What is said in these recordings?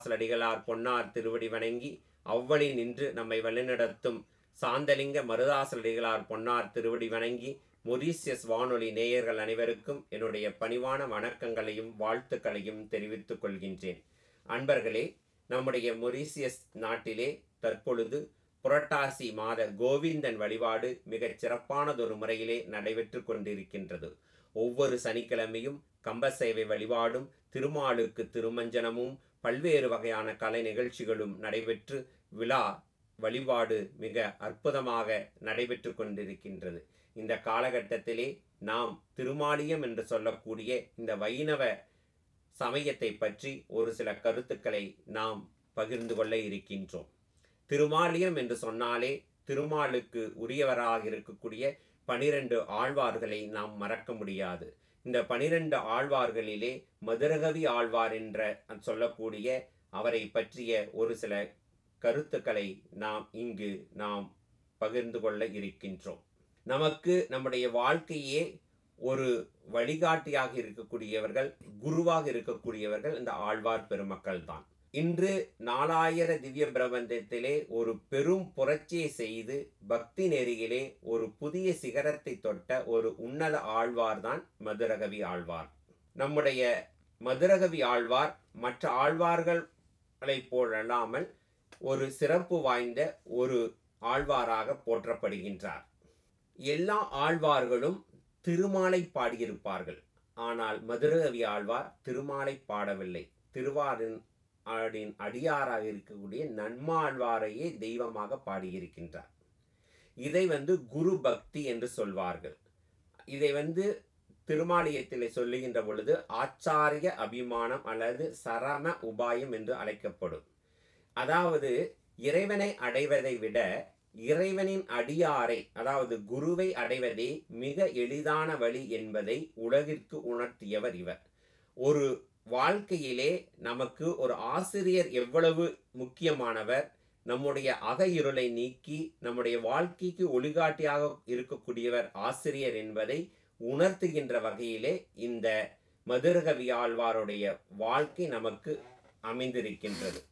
அடிகளார் பொன்னார் திருவடி வணங்கி அவ்வழி நின்று நம்மை வழிநடத்தும் சாந்தலிங்க மருதாசலடிகளார் பொன்னார் திருவடி வணங்கி மொரீசியஸ் வானொலி நேயர்கள் அனைவருக்கும் என்னுடைய பணிவான வணக்கங்களையும் வாழ்த்துக்களையும் தெரிவித்துக் கொள்கின்றேன் அன்பர்களே நம்முடைய மொரீசியஸ் நாட்டிலே தற்பொழுது புரட்டாசி மாத கோவிந்தன் வழிபாடு மிகச் சிறப்பானதொரு முறையிலே நடைபெற்று கொண்டிருக்கின்றது ஒவ்வொரு சனிக்கிழமையும் கம்பசேவை வழிபாடும் திருமாலுக்கு திருமஞ்சனமும் பல்வேறு வகையான கலை நிகழ்ச்சிகளும் நடைபெற்று விழா வழிபாடு மிக அற்புதமாக நடைபெற்று கொண்டிருக்கின்றது இந்த காலகட்டத்திலே நாம் திருமாலியம் என்று சொல்லக்கூடிய இந்த வைணவ சமயத்தை பற்றி ஒரு சில கருத்துக்களை நாம் பகிர்ந்து கொள்ள இருக்கின்றோம் திருமாலியம் என்று சொன்னாலே திருமாலுக்கு உரியவராக இருக்கக்கூடிய பனிரெண்டு ஆழ்வார்களை நாம் மறக்க முடியாது இந்த பனிரெண்டு ஆழ்வார்களிலே மதுரகவி ஆழ்வார் என்ற சொல்லக்கூடிய அவரை பற்றிய ஒரு சில கருத்துக்களை நாம் இங்கு நாம் பகிர்ந்து கொள்ள இருக்கின்றோம் நமக்கு நம்முடைய வாழ்க்கையே ஒரு வழிகாட்டியாக இருக்கக்கூடியவர்கள் குருவாக இருக்கக்கூடியவர்கள் இந்த ஆழ்வார் பெருமக்கள் தான் இன்று நாலாயிர திவ்ய பிரபந்தத்திலே ஒரு பெரும் புரட்சியை செய்து பக்தி நெறியிலே ஒரு புதிய சிகரத்தை தொட்ட ஒரு உன்னத ஆழ்வார் தான் மதுரகவி ஆழ்வார் நம்முடைய மதுரகவி ஆழ்வார் மற்ற ஆழ்வார்களை போலல்லாமல் ஒரு சிறப்பு வாய்ந்த ஒரு ஆழ்வாராக போற்றப்படுகின்றார் எல்லா ஆழ்வார்களும் திருமாலை பாடியிருப்பார்கள் ஆனால் மதுரகவி ஆழ்வார் திருமாலை பாடவில்லை திருவாரின் ஆடின் அடியாராக இருக்கக்கூடிய நன்மாழ்வாரையே தெய்வமாக பாடியிருக்கின்றார் இதை வந்து குரு பக்தி என்று சொல்வார்கள் இதை வந்து திருமாலயத்தில் சொல்லுகின்ற பொழுது ஆச்சாரிய அபிமானம் அல்லது சரம உபாயம் என்று அழைக்கப்படும் அதாவது இறைவனை அடைவதை விட இறைவனின் அடியாரை அதாவது குருவை அடைவதே மிக எளிதான வழி என்பதை உலகிற்கு உணர்த்தியவர் இவர் ஒரு வாழ்க்கையிலே நமக்கு ஒரு ஆசிரியர் எவ்வளவு முக்கியமானவர் நம்முடைய அக இருளை நீக்கி நம்முடைய வாழ்க்கைக்கு ஒளிகாட்டியாக இருக்கக்கூடியவர் ஆசிரியர் என்பதை உணர்த்துகின்ற வகையிலே இந்த மதுரகவி ஆழ்வாருடைய வாழ்க்கை நமக்கு அமைந்திருக்கின்றது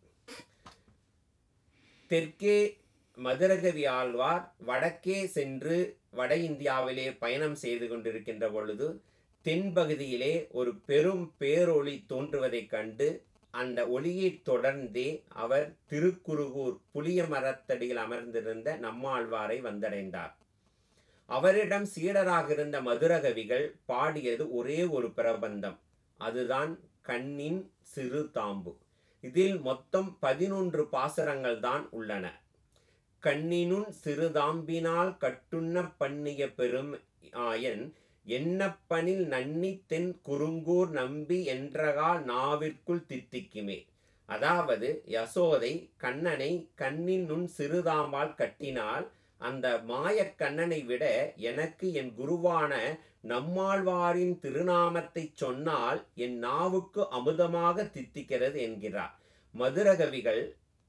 தெற்கே மதுரகவி ஆழ்வார் வடக்கே சென்று வட இந்தியாவிலே பயணம் செய்து கொண்டிருக்கின்ற பொழுது தென்பகுதியிலே ஒரு பெரும் பேரொளி தோன்றுவதைக் கண்டு அந்த ஒளியை தொடர்ந்தே அவர் திருக்குறுகூர் புளிய மரத்தடியில் அமர்ந்திருந்த நம்மாழ்வாரை வந்தடைந்தார் அவரிடம் சீடராக இருந்த மதுரகவிகள் பாடியது ஒரே ஒரு பிரபந்தம் அதுதான் கண்ணின் சிறு தாம்பு இதில் மொத்தம் பதினொன்று பாசரங்கள் தான் உள்ளன கண்ணினுன் சிறுதாம்பினால் கட்டுண்ண பண்ணிய பெரும் ஆயன் எண்ணப்பனில் நன்னி தென் குறுங்கூர் நம்பி என்றகால் நாவிற்குள் தித்திக்குமே அதாவது யசோதை கண்ணனை கண்ணின் நுண் சிறுதாம்பால் கட்டினால் அந்த மாயக் கண்ணனை விட எனக்கு என் குருவான நம்மாழ்வாரின் திருநாமத்தை சொன்னால் என் நாவுக்கு அமுதமாக தித்திக்கிறது என்கிறார் மதுரகவிகள்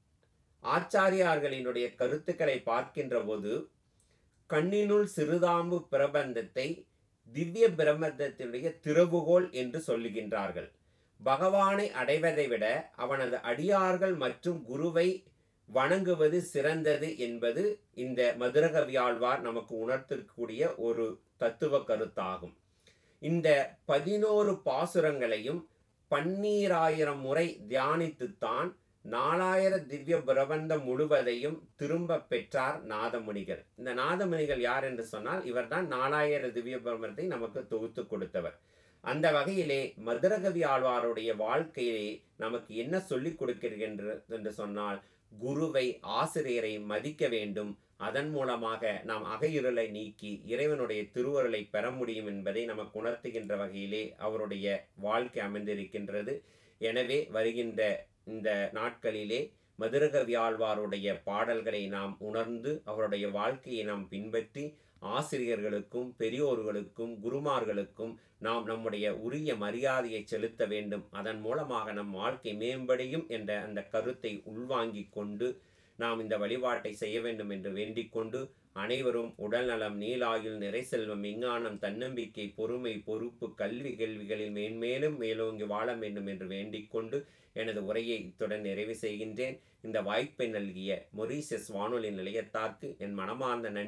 ஆச்சாரியார்களினுடைய கருத்துக்களை பார்க்கின்ற போது கண்ணினுள் சிறுதாம்பு பிரபந்தத்தை திவ்ய பிரபந்தத்தினுடைய திறவுகோல் என்று சொல்லுகின்றார்கள் பகவானை அடைவதை விட அவனது அடியார்கள் மற்றும் குருவை வணங்குவது சிறந்தது என்பது இந்த மதுரகவியாழ்வார் நமக்கு உணர்த்தக்கூடிய ஒரு தத்துவ கருத்தாகும் இந்த பதினோரு பாசுரங்களையும் பன்னீராயிரம் முறை தியானித்துத்தான் நாலாயிர திவ்ய பிரபந்தம் முழுவதையும் திரும்ப பெற்றார் நாதமுனிகள் இந்த நாதமுனிகள் யார் என்று சொன்னால் இவர்தான் நாலாயிர திவ்ய பிரபந்தத்தை நமக்கு தொகுத்து கொடுத்தவர் அந்த வகையிலே மதுரகவி ஆழ்வாருடைய வாழ்க்கையிலே நமக்கு என்ன சொல்லிக் கொடுக்கின்றது என்று சொன்னால் குருவை ஆசிரியரை மதிக்க வேண்டும் அதன் மூலமாக நாம் அகையுரலை நீக்கி இறைவனுடைய திருவருளை பெற முடியும் என்பதை நமக்கு உணர்த்துகின்ற வகையிலே அவருடைய வாழ்க்கை அமைந்திருக்கின்றது எனவே வருகின்ற இந்த நாட்களிலே மதுரகவி ஆழ்வாருடைய பாடல்களை நாம் உணர்ந்து அவருடைய வாழ்க்கையை நாம் பின்பற்றி ஆசிரியர்களுக்கும் பெரியோர்களுக்கும் குருமார்களுக்கும் நாம் நம்முடைய உரிய மரியாதையை செலுத்த வேண்டும் அதன் மூலமாக நம் வாழ்க்கை மேம்படையும் என்ற அந்த கருத்தை உள்வாங்கிக் கொண்டு நாம் இந்த வழிபாட்டை செய்ய வேண்டும் என்று வேண்டிக் கொண்டு அனைவரும் உடல்நலம் நீலாயுள் நிறை செல்வம் விஞ்ஞானம் தன்னம்பிக்கை பொறுமை பொறுப்பு கல்வி கேள்விகளில் மேன்மேலும் மேலோங்கி வாழ வேண்டும் என்று வேண்டிக் கொண்டு எனது உரையை இத்துடன் நிறைவு செய்கின்றேன் இந்த வாய்ப்பை நல்கிய மொரீஷியஸ் வானொலி நிலையத்தார்க்கு என் மனமார்ந்த நன்றி